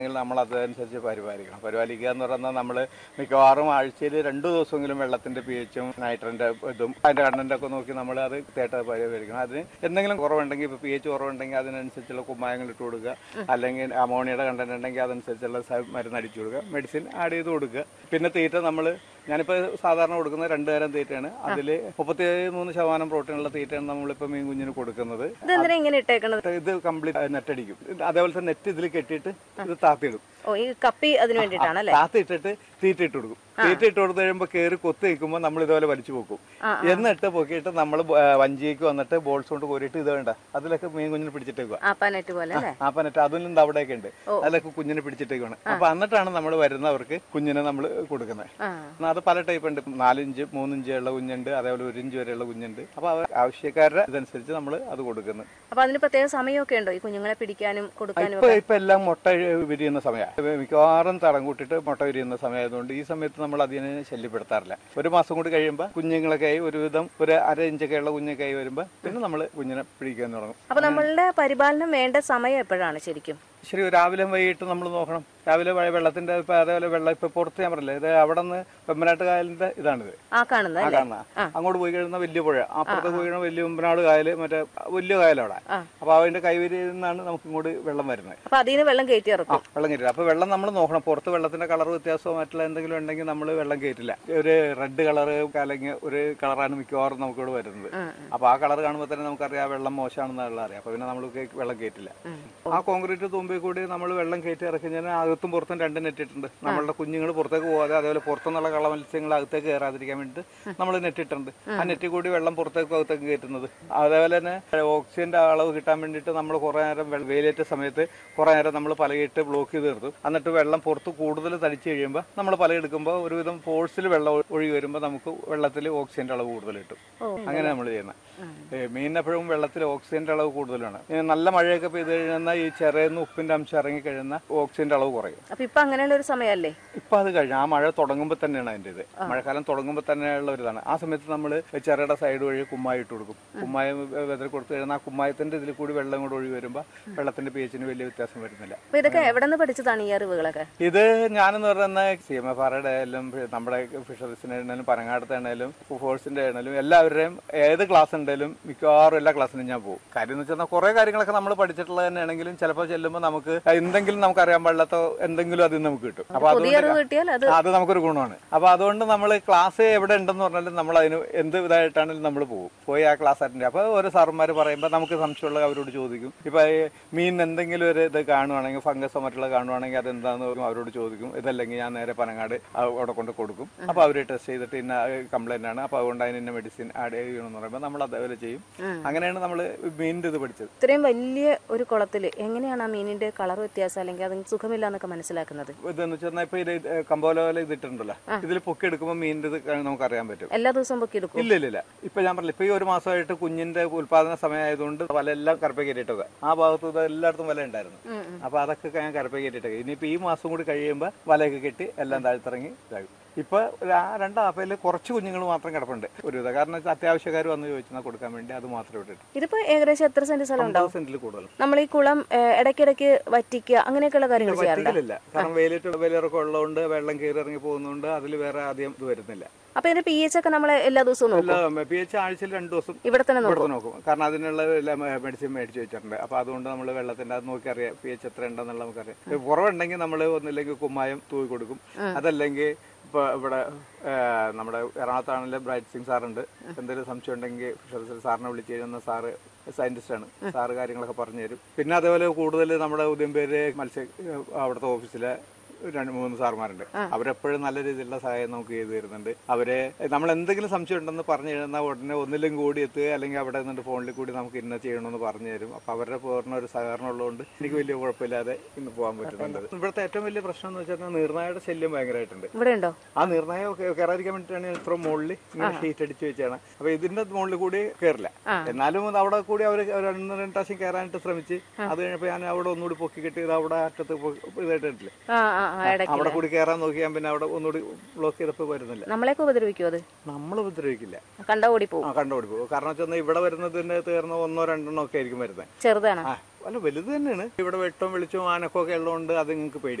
എങ്കിൽ നമ്മൾ അതനുസരിച്ച് പരിപാലിക്കണം പരിപാലിക്കുക എന്ന് പറഞ്ഞാൽ നമ്മൾ മിക്കവാറും ആഴ്ചയിൽ രണ്ടു ദിവസമെങ്കിലും വെള്ളത്തിന്റെ പി എച്ചും നൈട്രന്റെ ഇതും അതിന്റെ കണ്ടന്റ് ഒക്കെ നോക്കി നമ്മൾ അത് തേട്ട പരിപാലിക്കണം അതിന് എന്തെങ്കിലും കുറവുണ്ടെങ്കിൽ ഇപ്പോൾ പി എച്ച് കുറവുണ്ടെങ്കിൽ അതിനനുസരിച്ചുള്ള കുമ്മായങ്ങൾ ഇട്ട് കൊടുക്കുക അല്ലെങ്കിൽ അമോണിയയുടെ കണ്ടന്റ് ഉണ്ടെങ്കിൽ അതനുസരിച്ചുള്ള സ- മരുന്ന് അടിച്ചു കൊടുക്കുക മെഡിസിൻ ആഡ് ചെയ്ത് കൊടുക്കുക പിന്നെ തീറ്റ നമ്മൾ ഞാനിപ്പോൾ സാധാരണ കൊടുക്കുന്നത് രണ്ട് തരം തീറ്റയാണ് അതിൽ മുപ്പത്തി മൂന്ന് ശതമാനം പ്രോട്ടീനുള്ള തീറ്റയാണ് നമ്മളിപ്പോൾ മീൻ കുഞ്ഞിന് കൊടുക്കുന്നത് ഇതെന്തിനാ ഇങ്ങനെ ഇട്ടേക്കണത് ഇത് കംപ്ലീറ്റ് നെറ്റ് അടിക്കും ഇത് അതേപോലെ തന്നെ നെറ്റ് ഇതിൽ കെട്ടിയിട്ട് ഇത് താത്തിയിടും ഓ ഈ കപ്പി അതിന് വേണ്ടിയിട്ടാണ് അല്ലേ താത്തിയിട്ടിട്ട് തീറ്റ ഇട്ട് കൊടുക്കും തീറ്റ ഇട്ട് കൊടുത്തു കഴിയുമ്പോൾ കയറി കൊത്തി നിൽക്കുമ്പോൾ നമ്മൾ ഇതുപോലെ വലിച്ചു പോക്കും എന്നിട്ട് പൊക്കിയിട്ട് നമ്മൾ വഞ്ചിക്ക് വന്നിട്ട് ബോൾസ് കൊണ്ട് കോരിയിട്ട് ഇത് വേണ്ട അതിലൊക്കെ മീൻ കുഞ്ഞിനെ പിടിച്ചിട്ടേക്കുക ആപ്പാനെറ്റ് പോലെ അല്ലേ ആ പനറ്റ് അതിലും അവിടെയൊക്കെ ഉണ്ട് അതിലൊക്കെ കുഞ്ഞിനെ പിടിച്ചിട്ടേക്കാണ് അപ്പൊ എന്നിട്ടാണ് നമ്മൾ വരുന്നവർക്ക് കുഞ്ഞിനെ നമ്മൾ കൊടുക്കുന്നത് ആ എന്നാ അത് പല ടൈപ്പ് ഉണ്ട് നാലിഞ്ച് മൂന്നിഞ്ച് ഉള്ള കുഞ്ഞുണ്ട് അതേപോലെ ഒരു ഇഞ്ച് വരെയുള്ള കുഞ്ഞുണ്ട് അപ്പൊ അവർ ആവശ്യക്കാരുടെ ഇതനുസരിച്ച് നമ്മൾ അത് കൊടുക്കുന്നു അപ്പൊ അതിന് പ്രത്യേക സമയമൊക്കെ ഉണ്ടോ ഈ കുഞ്ഞുങ്ങളെ പിടിക്കാനും കൊടുക്കാനും ഇപ്പൊ ഇപ്പൊ എല്ലാം മുട്ട വിരിയുന്ന സമയമാണ് മിക്കവാറും തടം കൂട്ടിട്ട് മുട്ട വിരിയുന്ന സമയമായതുകൊണ്ട് ഈ സമയത്ത് നമ്മൾ അതിനെ ശല്യപ്പെടുത്താറില്ല ഒരു മാസം കൂടി കഴിയുമ്പോൾ കുഞ്ഞുങ്ങളൊക്കെ ആയി ഒരുവിധം ഒരു അര ഇഞ്ചൊക്കെ ഉള്ള കുഞ്ഞൊക്കെ ആയി വരുമ്പോൾ പിന്നെ നമ്മൾ കുഞ്ഞിനെ പിടിക്കാൻ തുടങ്ങും അപ്പൊ നമ്മളുടെ പരിപാലനം വേണ്ട സമയം എപ്പോഴാണ് ശരിക്കും ശരി രാവിലെ വൈകിട്ട് നമ്മൾ നോക്കണം രാവിലെ വെ- വെള്ളത്തിന്റെ ഇപ്പൊ അതേപോലെ വെള്ളം ഇപ്പൊ പുറത്ത് ഞാൻ പറഞ്ഞില്ലേ ഇത് അവിടെ നിന്ന് വെമ്പനാട്ട് കായലിന്റെ ഇതാണിത് ആ കാണുന്നത് ആ അല്ലേ കാണുന്ന അങ്ങോട്ട് പോയി കഴിയുന്ന വലിയ പുഴ അപ്പുറത്ത് പോയി കഴിയുന്ന വലിയ വെമ്പനാട് കായല് മറ്റേ വലിയ കായലവിടെ അപ്പൊ അതിന്റെ കൈവരിയിൽ നിന്നാണ് നമുക്ക് ഇങ്ങോട്ട് വെള്ളം വരുന്നത് അപ്പൊ അതിന് വെള്ളം കയറ്റി ആ ഇറക്കും വെള്ളം കയറ്റില്ല അപ്പൊ വെള്ളം നമ്മൾ നോക്കണം പുറത്ത് വെള്ളത്തിന്റെ കളർ വ്യത്യാസമോ മറ്റുള്ള എന്തെങ്കിലും ഉണ്ടെങ്കിൽ നമ്മൾ വെള്ളം കയറ്റില്ല ഒരു റെഡ് കളർ കലങ്ങിയ ഒരു കളറാണ് മിക്കവാറും നമുക്ക് ഇവിടെ വരുന്നത് അപ്പൊ ആ കളർ കാണുമ്പോൾ തന്നെ നമുക്കറിയാം ആ വെള്ളം മോശമാണെന്നുള്ള അറിയാം അപ്പൊ പിന്നെ നമ്മൾ വെള്ളം കയറ്റില്ല ആ കോൺക്രീറ്റ് തുമ്പിൽ കൂടി നമ്മൾ വെള്ളം കയറ്റി ഇറക്കി കഴിഞ്ഞാൽ അകത്തും പുറത്തും രണ്ട് നെറ്റ് ഇട്ടിട്ടുണ്ട് നമ്മളുടെ കുഞ്ഞുങ്ങൾ പുറത്തേക്ക് പോകാതെ അതേപോലെ പുറത്തുനിന്നുള്ള കള മത്സ്യങ്ങൾ അകത്തേക്ക് കയറാതിരിക്കാൻ വേണ്ടിയിട്ട് നമ്മൾ നെറ്റ് ഇട്ടിട്ടുണ്ട് ആ നെറ്റിൽ കൂടി വെള്ളം പുറത്തേക്ക് അകത്തേക്ക് കയറ്റുന്നത് അതേപോലെ തന്നെ ഓക്സിജന്റെ അളവ് കിട്ടാൻ വേണ്ടിയിട്ട് നമ്മൾ കുറെ നേരം വെള്ള- വെയിലേറ്റ സമയത്ത് കുറെ നേരം നമ്മൾ പലയിട്ട് ബ്ലോക്ക് ചെയ്ത് നിർത്തും എന്നിട്ട് വെള്ളം പുറത്ത് കൂടുതൽ തടിച്ചു കഴിയുമ്പോൾ നമ്മൾ പല എടുക്കുമ്പോൾ ഒരുവിധം ഫോഴ്സിൽ വെള്ളം ഒ- ഒഴുകി വരുമ്പോൾ നമുക്ക് വെള്ളത്തിൽ ഓക്സിജന്റെ അളവ് കൂടുതൽ കിട്ടും അങ്ങനെ നമ്മൾ ചെയ്യുന്നത് മീനിനെപ്പോഴും വെള്ളത്തിൽ ഓക്സിജന്റെ അളവ് കൂടുതലാണ് ഈ നല്ല മഴയൊക്കെ പെയ്ത് കഴിയുന്ന ഈ ചെറിയെന്ന് ഉപ്പിന്റെ അംശം ഇറങ്ങി കഴിയുന്ന ഓക്സിജന്റെ അളവ് കുറയും അപ്പൊ ഇപ്പൊ അങ്ങനെയുള്ള ഒരു സമയമല്ലേ ഇപ്പൊ അത് കഴിഞ്ഞു ആ മഴ തുടങ്ങുമ്പോൾ തന്നെയാണ് അതിന്റെ ഇത് മഴക്കാലം തുടങ്ങുമ്പോൾ തന്നെയുള്ള ഒരു ഇതാണ് ആ സമയത്ത് നമ്മൾ ചെറുയുടെ സൈഡ് വഴി കുമ്മായി ഇട്ട് കൊടുക്കും കുമ്മായം വെതറി കൊടുത്തു കഴിഞ്ഞാൽ ആ കുമ്മായത്തിന്റെ ഇതിൽ കൂടി വെള്ളം കൂടെ ഒഴുകി വരുമ്പോൾ വെള്ളത്തിന്റെ പി എച്ചിന് വലിയ വ്യത്യാസം വരുന്നില്ല അപ്പൊ ഇതൊക്കെ എവിടെ നിന്ന് പഠിച്ചതാണ് ഈ അറിവുകളൊക്കെ ഇത് ഞാനെന്ന് പറയുന്ന സി എം എഫ് ആറുടെ ആയാലും നമ്മുടെ ഫിഷറീസിന്റെ ആണെങ്കിലും പനങ്ങാടത്തെ ആണെങ്കിലും ഫോഴ്സിന്റെ ആണെങ്കിലും എല്ലാവരുടെയും ഏത് ക്ലാസ് ഉണ്ടെങ്കിലും മിക്കവാറും എല്ലാ ക്ലാസ്സിനും ഞാൻ പോകും കാര്യം എന്ന് വെച്ചാൽ കുറെ കാര്യങ്ങളൊക്കെ നമ്മൾ പഠിച്ചിട്ടുള്ളത് തന്നെയാണെങ്കിലും ചിലപ്പോൾ ചെല്ലുമ്പോൾ നമുക്ക് എന്തെങ്കിലും നമുക്ക് അറിയാൻ പാടില്ലാത്ത എന്തെങ്കിലും അതിൽ നിന്ന് നമുക്ക് കിട്ടും അപ്പൊ പുതിയ അറിവ് അതുകൊണ്ട് കിട്ടിയാൽ അത് അത് നമുക്കൊരു ഗുണമാണ് അപ്പൊ അതുകൊണ്ട് നമ്മൾ ക്ലാസ് എവിടെ ഉണ്ടെന്ന് പറഞ്ഞാലും നമ്മൾ അതിന് എന്ത് ഇതായിട്ടാണെങ്കിലും നമ്മൾ പോകും പോയി ആ ക്ലാസ് അറ്റൻഡ് അപ്പോൾ ഓരോ സാറന്മാർ പറയുമ്പോൾ നമുക്ക് സംശയമുള്ള അവരോട് ചോദിക്കും ഇപ്പൊ ഈ മീൻ എന്തെങ്കിലും ഒരു ഇത് കാണുവാണെങ്കിൽ ഫംഗസോ മറ്റുള്ള കാണുവാണെങ്കിൽ അതെന്താന്ന് പറയും അവരോട് ചോദിക്കും ഇതല്ലെങ്കിൽ ഞാൻ നേരെ പനങ്ങാട് അവിടെ കൊണ്ട് കൊടുക്കും അപ്പൊ അവർ ടെസ്റ്റ് ചെയ്തിട്ട് ഇന്ന കംപ്ലൈന്റ് ആണ് അപ്പൊ അതുകൊണ്ട് അതിന് ഇന്ന മെഡിസിൻ ആഡ് ചെയ്യണമെന്ന് പറയുമ്പോൾ നമ്മൾ അതേപോലെ ചെയ്യും അങ്ങനെയാണ് നമ്മൾ മീനിന്റെ ഇത് പഠിച്ചത് ഇത്രയും വലിയ ഒരു കുളത്തില് എങ്ങനെയാണ് ആ മീനിന്റെ കളർ വ്യത്യാസം അല്ലെങ്കിൽ അതിന് സുഖമില്ല എന്നൊക്കെ മനസ്സിലാക്കുന്നത് ഇതെന്ന് വെച്ചാൽ ഇപ്പൊ ഇത് കമ്പോല പോലെ ഇതിട്ടുണ്ടല്ലോ ഇതിൽ പൊക്കി എടുക്കുമ്പോൾ മീനിന്റെ ഇത് നമുക്ക് അറിയാൻ പറ്റും എല്ലാ ദിവസവും പൊക്കി എടുക്കും ഇല്ല ഇല്ല ഇല്ല ഇപ്പൊ ഞാൻ പറഞ്ഞില്ല ഇപ്പൊ ഈ ഒരു മാസമായിട്ട് കുഞ്ഞിന്റെ ഉത്പാദന സമയമായതുകൊണ്ട് വല എല്ലാം കരപ്പ കയറ്റിട്ടൊക്കെ ആ ഭാഗത്ത് ഇത് എല്ലായിടത്തും വല ഉണ്ടായിരുന്നു അപ്പൊ അതൊക്കെ ഞാൻ കരപ്പ കയറ്റിട്ടൊക്കെ ഇനിയിപ്പോ ഈ മാസം കൂടി കഴിയുമ്പോ വലയൊക്കെ കെട്ടി എല്ലാം താഴ്ത്തിറങ്ങി ഇതാകും ഇപ്പൊ ഒരു ആ രണ്ട് ആപ്പയിൽ കുറച്ച് കുഞ്ഞുങ്ങൾ മാത്രം കിടപ്പുണ്ട് ഒരു ഇത് കാരണം വെച്ചാൽ അത്യാവശ്യക്കാർ വന്ന് ചോദിച്ചാൽ കൊടുക്കാൻ വേണ്ടി അത് മാത്രം ഇട്ടിട്ട് ഇതിപ്പോ ഏകദേശം എത്ര സെന്റ് സ്ഥലം ഉണ്ടാവും അമ്പത് സെന്റിൽ കൂടുതൽ നമ്മൾ ഈ കുളം ഏഹ്, ഇടയ്ക്കിടയ്ക്ക് വറ്റിക്കുക അങ്ങനെയൊക്കെയുള്ള കാര്യങ്ങൾ ചെയ്യാറുണ്ട് പറ്റില്ല കാരണം വെയിലേറ്റ് വെയിലിറക്കം ഉള്ളതുകൊണ്ട് വെള്ളം കയറി ഇറങ്ങി പോകുന്നതുകൊണ്ട് അതിൽ വേറെ ആദ്യം ഇത് വരുന്നില്ല അപ്പൊ ഇതിന്റെ പി എച്ച് ഒക്കെ നമ്മൾ എല്ലാ ദിവസവും നോക്കും എല്ലാ പി എച്ച് ആഴ്ചയിൽ രണ്ടു ദിവസം ഇവിടെ തന്നെ നോക്കും ഇവിടെ നോക്കും കാരണം അതിനുള്ള മെഡിസിൻ മേടിച്ച് വെച്ചിട്ടുണ്ട് അപ്പൊ അതുകൊണ്ട് നമ്മൾ വെള്ളത്തിന്റെ അത് നോക്കി അറിയാം പി എച്ച് എത്ര ഉണ്ടെന്നുള്ള നമുക്കറിയാം ഇപ്പൊ കുറവുണ്ടെങ്കിൽ നമ്മൾ ഒന്നില്ലെങ്കിൽ കുമ്മായം തൂക്കി കൊടുക്കും അതല്ലെങ്കിൽ ഇപ്പൊ ഇവിടെ ആ, നമ്മുടെ എറണാകുളത്താണെങ്കിലും ബ്രൈറ്റ് സിംഗ് സാറുണ്ട് എന്തെങ്കിലും സംശയം ഉണ്ടെങ്കിൽ ഫിഷറീസ് സാറിനെ വിളിച്ച് കഴിയുന്ന സാറ് സയന്റിസ്റ്റ് ആണ് സാറ് കാര്യങ്ങളൊക്കെ പറഞ്ഞു തരും പിന്നെ അതേപോലെ കൂടുതൽ നമ്മുടെ ഉദയംപേര് മത്സ്യ അവിടുത്തെ ഓഫീസിലെ രണ്ട് മൂന്ന് സാർമാരുണ്ട് അവരെപ്പോഴും നല്ല രീതിയിലുള്ള സഹായം നമുക്ക് ചെയ്തു തരുന്നുണ്ട് അവരെ നമ്മൾ എന്തെങ്കിലും സംശയം ഉണ്ടെന്ന് പറഞ്ഞു കഴിഞ്ഞാൽ ഉടനെ ഒന്നിലും കൂടി എത്തുക അല്ലെങ്കിൽ അവിടെ നിന്നിട്ട് ഫോണിൽ കൂടി നമുക്ക് ഇന്ന ചെയ്യണമെന്ന് പറഞ്ഞു തരും അപ്പൊ അവരുടെ പൂർണ്ണ ഒരു സഹകരണം ഉള്ളതുകൊണ്ട് എനിക്ക് വലിയ കുഴപ്പമില്ലാതെ ഇന്ന് പോകാൻ പറ്റുന്നുണ്ട് ഇവിടുത്തെ ഏറ്റവും വലിയ പ്രശ്നം എന്ന് വെച്ചാൽ നീർനായയുടെ ശല്യം ഭയങ്കരമായിട്ടുണ്ട് ഇവിടെ ഉണ്ടോ ആ നിർണയം കയറാതിരിക്കാൻ വേണ്ടിയിട്ടാണ് ഞാൻ ഇത്ര മുകളിൽ ഇങ്ങനെ ഷീറ്റ് അടിച്ചു വെച്ചാണ് അപ്പൊ ഇതിന്റെ മുകളിൽ കൂടി കയറില്ല എന്നാലും അത് അവിടെ കൂടി അവർ രണ്ട് രണ്ട് പ്രാവശ്യം കയറാനായിട്ട് ശ്രമിച്ച് അത് കഴിഞ്ഞപ്പോ ഞാൻ അവിടെ ഒന്നുകൂടി പൊക്കി കെട്ടി ഇത് അവിടെ അറ്റത്ത് പൊ- ഇതായിട്ടില്ല ആ ആ ആ ഇടയ്ക്ക് അവിടെ കൂടി കയറാൻ നോക്കിയാൽ പിന്നെ അവിടെ ഒന്നുകൂടി ബ്ലോക്ക് ചെയ്തപ്പോൾ വരുന്നില്ല നമ്മളെയൊക്കെ ഉപദ്രവിക്കുമോ അത് നമ്മൾ ഉപദ്രവിക്കില്ല കണ്ട ഓടി ആ പോകും കണ്ടോടി പോകും കാരണം വെച്ചാൽ ഇവിടെ വരുന്നതിന് തീർന്ന ഒന്നോ രണ്ടെണ്ണോ ഒക്കെ ആയിരിക്കും വരുന്നത് ചെറുതാണ് ആ അല്ല വലുത് തന്നെയാണ് ഇവിടെ വെട്ടവും വെളിച്ചവും ആനക്കൊക്കെ ഉള്ളതുകൊണ്ട് അത് നിങ്ങൾക്ക് പേടി